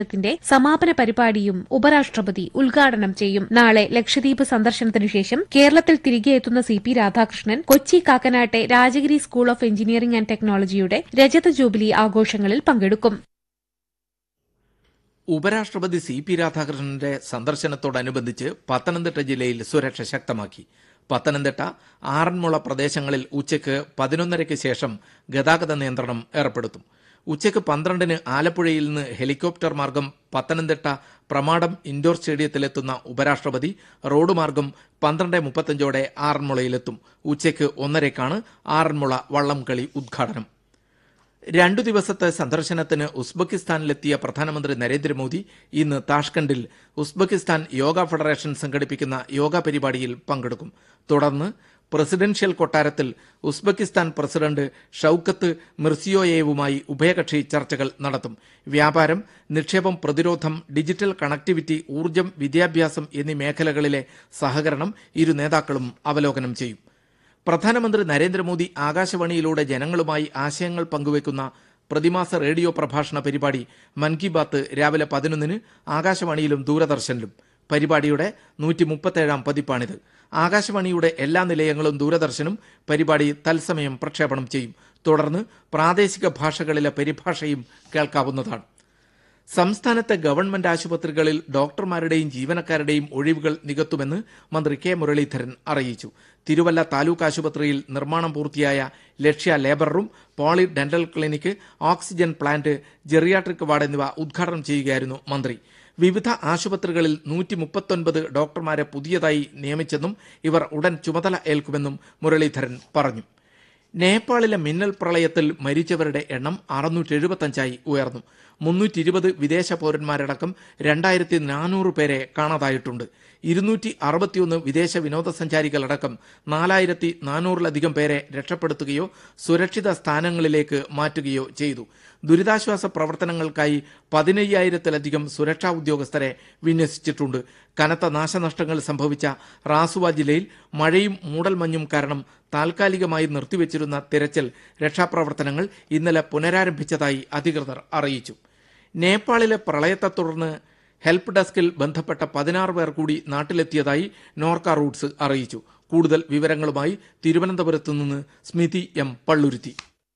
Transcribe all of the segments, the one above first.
ത്തിന്റെ സമാപന പരിപാടിയും ഉപരാഷ്ട്രപതി ഉദ്ഘാടനം ചെയ്യും നാളെ ലക്ഷദ്വീപ് സന്ദർശനത്തിനു ശേഷം കേരളത്തിൽ തിരികെ എത്തുന്ന സി പി രാധാകൃഷ്ണൻ കൊച്ചി കാക്കനാട്ടെ Rajagiri School of Engineering and ടെക്നോളജിയുടെ രജത ജൂബിലി ആഘോഷങ്ങളിൽ പങ്കെടുക്കും ഉപരാഷ്ട്രപതി സി പി രാധാകൃഷ്ണന്റെ സന്ദർശനത്തോടനുബന്ധിച്ച് പത്തനംതിട്ട ജില്ലയിൽ സുരക്ഷ ശക്തമാക്കി പത്തനംതിട്ട ആറന്മുള പ്രദേശങ്ങളിൽ ഉച്ചയ്ക്ക് പതിനൊന്നരയ്ക്ക് ശേഷം ഗതാഗത നിയന്ത്രണം ഏർപ്പെടുത്തും ഉച്ചയ്ക്ക് പന്ത്രണ്ടിന് ആലപ്പുഴയിൽ നിന്ന് ഹെലികോപ്റ്റർ മാർഗം പത്തനംതിട്ട പ്രമാടം ഇൻഡോർ സ്റ്റേഡിയത്തിലെത്തുന്ന ഉപരാഷ്ട്രപതി റോഡ് മാർഗം പന്ത്രണ്ട് മുപ്പത്തഞ്ചോടെ ആറന്മുളയിലെത്തും ഉച്ചയ്ക്ക് ഒന്നരയ്ക്കാണ് ആറന്മുള വള്ളംകളി ഉദ്ഘാടനം രണ്ടു ദിവസത്തെ സന്ദർശനത്തിന് ഉസ്ബെക്കിസ്ഥാനിലെത്തിയ പ്രധാനമന്ത്രി നരേന്ദ്രമോദി ഇന്ന് താഷ്കണ്ടിൽ ഉസ്ബെക്കിസ്ഥാൻ യോഗ ഫെഡറേഷൻ സംഘടിപ്പിക്കുന്ന യോഗ പരിപാടിയിൽ പങ്കെടുക്കും തുടർന്ന് പ്രസിഡൻഷ്യൽ കൊട്ടാരത്തിൽ ഉസ്ബെക്കിസ്ഥാൻ പ്രസിഡന്റ് ഷൌക്കത്ത് മിർസിയോയേവുമായി ഉഭയകക്ഷി ചർച്ചകൾ നടത്തും വ്യാപാരം നിക്ഷേപം പ്രതിരോധം ഡിജിറ്റൽ കണക്ടിവിറ്റി ഊർജം വിദ്യാഭ്യാസം എന്നീ മേഖലകളിലെ സഹകരണം ഇരു നേതാക്കളും അവലോകനം ചെയ്യും പ്രധാനമന്ത്രി നരേന്ദ്രമോദി ആകാശവാണിയിലൂടെ ജനങ്ങളുമായി ആശയങ്ങൾ പങ്കുവയ്ക്കുന്ന പ്രതിമാസ റേഡിയോ പ്രഭാഷണ പരിപാടി മൻ കി ബാത്ത് രാവിലെ പതിനൊന്നിന് ആകാശവാണിയിലും ദൂരദർശനിലും പരിപാടിയുടെ നൂറ്റി മുപ്പത്തേഴാം പതിപ്പാണിത് ആകാശവാണിയുടെ എല്ലാ നിലയങ്ങളും ദൂരദർശനും പരിപാടി തത്സമയം പ്രക്ഷേപണം ചെയ്യും തുടർന്ന് പ്രാദേശിക ഭാഷകളിലെ പരിഭാഷയും കേൾക്കാവുന്നതാണ് സംസ്ഥാനത്തെ ഗവൺമെന്റ് ആശുപത്രികളിൽ ഡോക്ടർമാരുടെയും ജീവനക്കാരുടെയും ഒഴിവുകൾ നികത്തുമെന്ന് മന്ത്രി കെ മുരളീധരൻ അറിയിച്ചു തിരുവല്ല താലൂക്ക് ആശുപത്രിയിൽ നിർമ്മാണം പൂർത്തിയായ Lakshya labour room poly dental clinic oxygen plant geriatric ward എന്നിവ ഉദ്ഘാടനം ചെയ്യുകയായിരുന്നു മന്ത്രി വിവിധ ആശുപത്രികളിൽ നൂറ്റി മുപ്പത്തൊൻപത് ഡോക്ടർമാരെ പുതിയതായി നിയമിച്ചെന്നും ഇവർ ഉടൻ ചുമതല ഏൽക്കുമെന്നും മുരളീധരൻ പറഞ്ഞു നേപ്പാളിലെ മിന്നൽ പ്രളയത്തിൽ മരിച്ചവരുടെ എണ്ണം അറുന്നൂറ്റി എഴുപത്തഞ്ചായി ഉയർന്നു മുന്നൂറ്റി ഇരുപത് വിദേശ പൗരന്മാരടക്കം രണ്ടായിരത്തി നാനൂറ് പേരെ കാണാതായിട്ടുണ്ട് ഇരുന്നൂറ്റി അറുപത്തിയൊന്ന് വിദേശ വിനോദസഞ്ചാരികളടക്കം നാലായിരത്തി നാനൂറിലധികം പേരെ രക്ഷപ്പെടുത്തുകയോ സുരക്ഷിത സ്ഥാനങ്ങളിലേക്ക് മാറ്റുകയോ ചെയ്തു ദുരിതാശ്വാസ പ്രവർത്തനങ്ങൾക്കായി പതിനയ്യായിരത്തിലധികം സുരക്ഷാ ഉദ്യോഗസ്ഥരെ വിന്യസിച്ചിട്ടുണ്ട് കനത്ത നാശനഷ്ടങ്ങൾ സംഭവിച്ച റാസുവ ജില്ലയിൽ മഴയും മൂടൽമഞ്ഞും കാരണം താൽക്കാലികമായി നിർത്തിവച്ചിരുന്ന തിരച്ചിൽ രക്ഷാപ്രവർത്തനങ്ങൾ ഇന്നലെ പുനരാരംഭിച്ചതായി അധികൃതർ അറിയിച്ചു നേപ്പാളിലെ പ്രളയത്തെ തുടർന്ന് ഹെൽപ്പ് ഡെസ്കിൽ ബന്ധപ്പെട്ട പതിനാറ് പേർ കൂടി നാട്ടിലെത്തിയതായി നോർക്ക റൂട്ട്സ് അറിയിച്ചു കൂടുതൽ വിവരങ്ങളുമായി തിരുവനന്തപുരത്ത് നിന്ന് സ്മിതി എം പള്ളുരുത്തി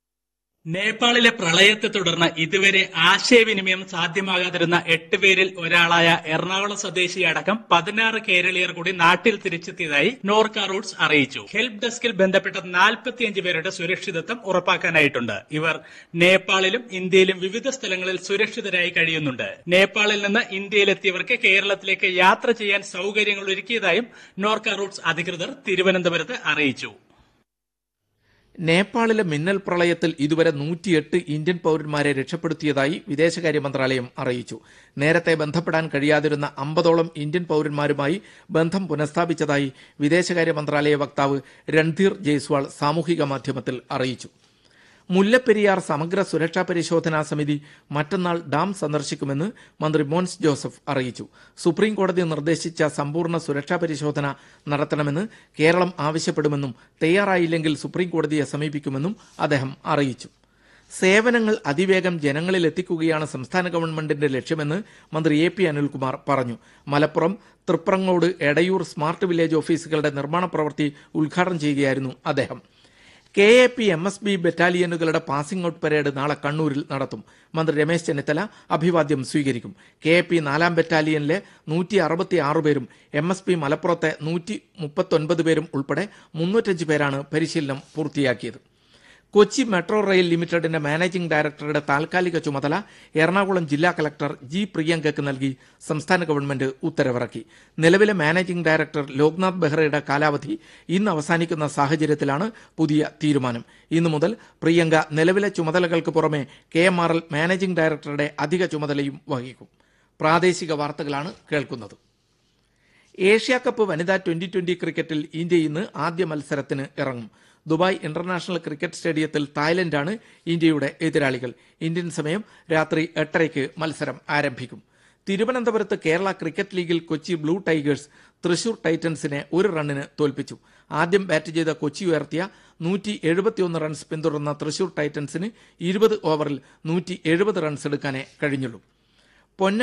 നേപ്പാളിലെ പ്രളയത്തെ തുടർന്ന് ഇതുവരെ ആശയവിനിമയം സാധ്യമാകാതിരുന്ന എട്ട് പേരിൽ ഒരാളായ എറണാകുളം സ്വദേശി അടക്കം പതിനാറ് കേരളീയർ കൂടി നാട്ടിൽ തിരിച്ചെത്തിയതായി നോർക്ക റൂട്ട്സ് അറിയിച്ചു ഹെൽപ്പ് ഡെസ്കിൽ ബന്ധപ്പെട്ട നാൽപ്പത്തിയഞ്ച് പേരുടെ സുരക്ഷിതത്വം ഉറപ്പാക്കാനായിട്ടുണ്ട് ഇവർ നേപ്പാളിലും ഇന്ത്യയിലും വിവിധ സ്ഥലങ്ങളിൽ സുരക്ഷിതരായി കഴിയുന്നുണ്ട് നേപ്പാളിൽ നിന്ന് ഇന്ത്യയിലെത്തിയവർക്ക് കേരളത്തിലേക്ക് യാത്ര ചെയ്യാൻ സൗകര്യങ്ങൾ ഒരുക്കിയതായും നോർക്ക റൂട്ട്സ് അധികൃതർ തിരുവനന്തപുരത്ത് അറിയിച്ചു നേപ്പാളിലെ മിന്നൽ പ്രളയത്തിൽ ഇതുവരെ നൂറ്റിയെട്ട് ഇന്ത്യൻ പൗരന്മാരെ രക്ഷപ്പെടുത്തിയതായി വിദേശകാര്യ മന്ത്രാലയം അറിയിച്ചു നേരത്തെ ബന്ധപ്പെടാൻ കഴിയാതിരുന്ന അമ്പതോളം ഇന്ത്യൻ പൗരന്മാരുമായി ബന്ധം പുനഃസ്ഥാപിച്ചതായി വിദേശകാര്യ മന്ത്രാലയ വക്താവ് രൺധീർ ജയ്സ്വാൾ സാമൂഹിക മാധ്യമത്തിൽ അറിയിച്ചു മുല്ലപ്പെരിയാർ സമഗ്ര സുരക്ഷാ പരിശോധനാ സമിതി മറ്റന്നാൾ ഡാം സന്ദർശിക്കുമെന്ന് മന്ത്രി മോൻസ് ജോസഫ് അറിയിച്ചു സുപ്രീം കോടതി നിർദ്ദേശിച്ച സമ്പൂർണ്ണ സുരക്ഷാ പരിശോധന നടത്തണമെന്ന് കേരളം ആവശ്യപ്പെടുമെന്നും തയ്യാറായില്ലെങ്കിൽ സുപ്രീം കോടതിയെ സമീപിക്കുമെന്നും അദ്ദേഹം അറിയിച്ചു സേവനങ്ങൾ അതിവേഗം ജനങ്ങളിൽ എത്തിക്കുകയാണ് സംസ്ഥാന ഗവൺമെന്റിന്റെ ലക്ഷ്യമെന്ന് മന്ത്രി എ പി അനിൽകുമാർ പറഞ്ഞു മലപ്പുറം തൃപ്രങ്ങോട് എടയൂർ സ്മാർട്ട് വില്ലേജ് ഓഫീസുകളുടെ നിർമ്മാണ പ്രവൃത്തി ഉദ്ഘാടനം ചെയ്യുകയായിരുന്നു അദ്ദേഹം K A P M S B ബറ്റാലിയനുകളുടെ പാസിംഗ് ഔട്ട് പരേഡ് നാളെ കണ്ണൂരിൽ നടത്തും മന്ത്രി രമേശ് ചെന്നിത്തല അഭിവാദ്യം സ്വീകരിക്കും കെ എ പി നാലാം ബറ്റാലിയനിലെ നൂറ്റി അറുപത്തി ആറ് പേരും എം എസ് പി മലപ്പുറത്തെ നൂറ്റി മുപ്പത്തൊൻപത് പേരും ഉൾപ്പെടെ മുന്നൂറ്റഞ്ച് പേരാണ് പരിശീലനം പൂർത്തിയാക്കിയത് കൊച്ചി മെട്രോ റെയിൽ ലിമിറ്റഡിന്റെ മാനേജിംഗ് ഡയറക്ടറുടെ താൽക്കാലിക ചുമതല എറണാകുളം ജില്ലാ കലക്ടർ ജി പ്രിയങ്കയ്ക്ക് നൽകി സംസ്ഥാന ഗവൺമെന്റ് ഉത്തരവിറക്കി നിലവിലെ മാനേജിംഗ് ഡയറക്ടർ ലോക്നാഥ് ബെഹ്റയുടെ കാലാവധി ഇന്ന് അവസാനിക്കുന്ന സാഹചര്യത്തിലാണ് പുതിയ തീരുമാനം ഇന്നു മുതൽ പ്രിയങ്ക നിലവിലെ ചുമതലകൾക്ക് പുറമെ K M R L managing ഡയറക്ടറുടെ അധിക ചുമതലയും വഹിക്കും പ്രാദേശിക വാർത്തകളാണ് കേൾക്കുന്നത് ഏഷ്യ കപ്പ് വനിതാ ട്വന്റി ട്വന്റി ക്രിക്കറ്റിൽ ഇന്ത്യ ഇന്ന് ആദ്യ മത്സരത്തിന് ഇറങ്ങും ദുബായ് ഇന്റർനാഷണൽ ക്രിക്കറ്റ് സ്റ്റേഡിയത്തിൽ തായ്ലൻഡാണ് ഇന്ത്യയുടെ എതിരാളികൾ ഇന്ത്യൻ സമയം രാത്രി എട്ടരയ്ക്ക് മത്സരം ആരംഭിക്കും തിരുവനന്തപുരത്ത് കേരള ക്രിക്കറ്റ് ലീഗിൽ കൊച്ചി ബ്ലൂ ടൈഗേഴ്സ് തൃശൂർ ടൈറ്റൻസിനെ ഒരു റണ്ണിന് തോൽപ്പിച്ചു ആദ്യം ബാറ്റ് ചെയ്ത കൊച്ചി ഉയർത്തിയ നൂറ്റി എഴുപത്തിയൊന്ന് റൺസ് പിന്തുടർന്ന തൃശൂർ ടൈറ്റൻസിന് ഇരുപത് ഓവറിൽ നൂറ്റി എഴുപത് റൺസ് എടുക്കാനേ കഴിഞ്ഞുള്ളൂ പൊന്ന